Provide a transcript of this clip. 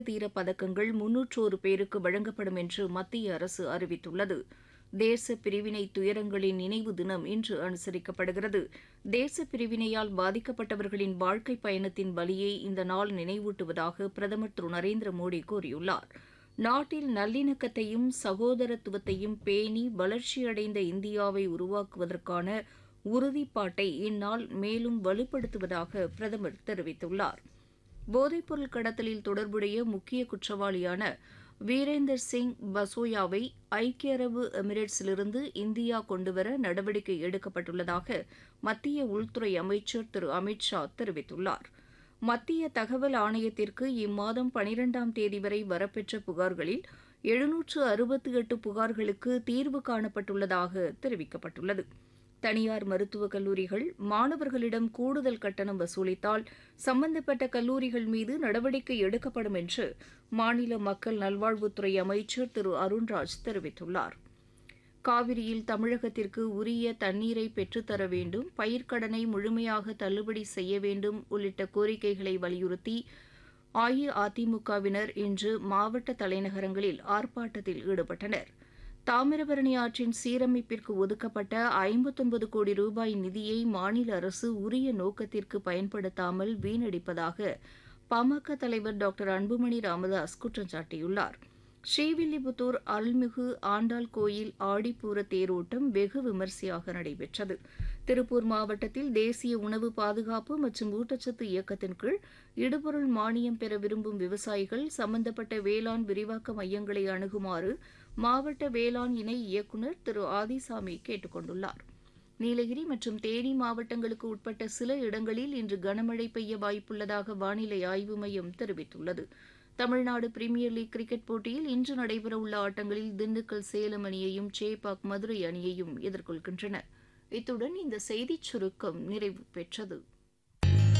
தீர பதக்கங்கள் முன்னூற்றோரு பேருக்கு வழங்கப்படும் என்று மத்திய அரசு அறிவித்துள்ளது தேச பிரிவினை துயரங்களின் நினைவு தினம் இன்று அனுசரிக்கப்படுகிறது தேச பிரிவினையால் பாதிக்கப்பட்டவர்களின் வாழ்க்கை பயணத்தின் வலியை இந்த நாள் நினைவூட்டுவதாக பிரதமர் திரு நரேந்திர மோடி கூறியுள்ளார் நாட்டில் நல்லிணக்கத்தையும் சகோதரத்துவத்தையும் பேணி வளர்ச்சியடைந்த இந்தியாவை உருவாக்குவதற்கான உறுதிப்பாட்டை இந்நாள் மேலும் வலுப்படுத்துவதாக பிரதமர் தெரிவித்துள்ளார் போதைப்பொருள் கடத்தலில் தொடர்புடைய முக்கிய குற்றவாளியான வீரேந்தர் சிங் பசோயாவை ஐக்கிய அரபு எமிரேட்ஸிலிருந்து இந்தியா கொண்டுவர நடவடிக்கை எடுக்கப்பட்டுள்ளதாக மத்திய உள்துறை அமைச்சர் திரு அமித் ஷா தெரிவித்துள்ளார் மத்திய தகவல் ஆணையத்திற்கு இம்மாதம் பனிரெண்டாம் தேதி வரை வரப்பெற்ற புகார்களில் எழுநூற்று அறுபத்தி எட்டு புகார்களுக்கு தீர்வு காணப்பட்டுள்ளதாக தெரிவிக்கப்பட்டுள்ளது தனியார் மருத்துவக் கல்லூரிகள் மாணவர்களிடம் கூடுதல் கட்டணம் வசூலித்தால் சம்பந்தப்பட்ட கல்லூரிகள் மீது நடவடிக்கை எடுக்கப்படும் என்று மாநில மக்கள் நல்வாழ்வுத்துறை அமைச்சர் திரு அருண்ராஜ் தெரிவித்துள்ளார் காவிரியில் தமிழகத்திற்கு உரிய தண்ணீரை பெற்றுத்தர வேண்டும் பயிர்க்கடனை முழுமையாக தள்ளுபடி செய்ய வேண்டும் உள்ளிட்ட கோரிக்கைகளை வலியுறுத்தி அஇஅதிமுகவினர் இன்று மாவட்ட தலைநகரங்களில் ஆர்ப்பாட்டத்தில் ஈடுபட்டனர் தாமிரபரணி ஆற்றின் சீரமைப்பிற்கு ஒதுக்கப்பட்ட ஐம்பத்தொன்பது கோடி ரூபாய் நிதியை மாநில அரசு உரிய நோக்கத்திற்கு பயன்படுத்தாமல் வீணடிப்பதாக பாமக தலைவர் டாக்டர் அன்புமணி ராமதாஸ் குற்றம் சாட்டியுள்ளார் ஸ்ரீவில்லிபுத்தூர் அருள்மிகு ஆண்டாள் கோயில் ஆடிப்பூர தேரோட்டம் வெகு விமரிசையாக நடைபெற்றது திருப்பூர் மாவட்டத்தில் தேசிய உணவு பாதுகாப்பு மற்றும் ஊட்டச்சத்து இயக்கத்தின் கீழ் இடுபொருள் மானியம் பெற விரும்பும் விவசாயிகள் சம்பந்தப்பட்ட வேளாண் விரிவாக்க மையங்களை அணுகுமாறு மாவட்ட வேளாண் இணை இயக்குநர் திரு ஆதிசாமி கேட்டுக் கொண்டுள்ளார் நீலகிரி மற்றும் தேனி மாவட்டங்களுக்கு உட்பட்ட சில இடங்களில் இன்று கனமழை பெய்ய வாய்ப்புள்ளதாக வானிலை ஆய்வு மையம் தெரிவித்துள்ளது தமிழ்நாடு பிரீமியர் லீக் கிரிக்கெட் போட்டியில் இன்று நடைபெறவுள்ள ஆட்டங்களில் திண்டுக்கல் சேலம் அணியையும் சேப்பாக் மதுரை அணியையும் எதிர்கொள்கின்றன இத்துடன் இந்த செய்திச் சுருக்கம் நிறைவு பெற்றது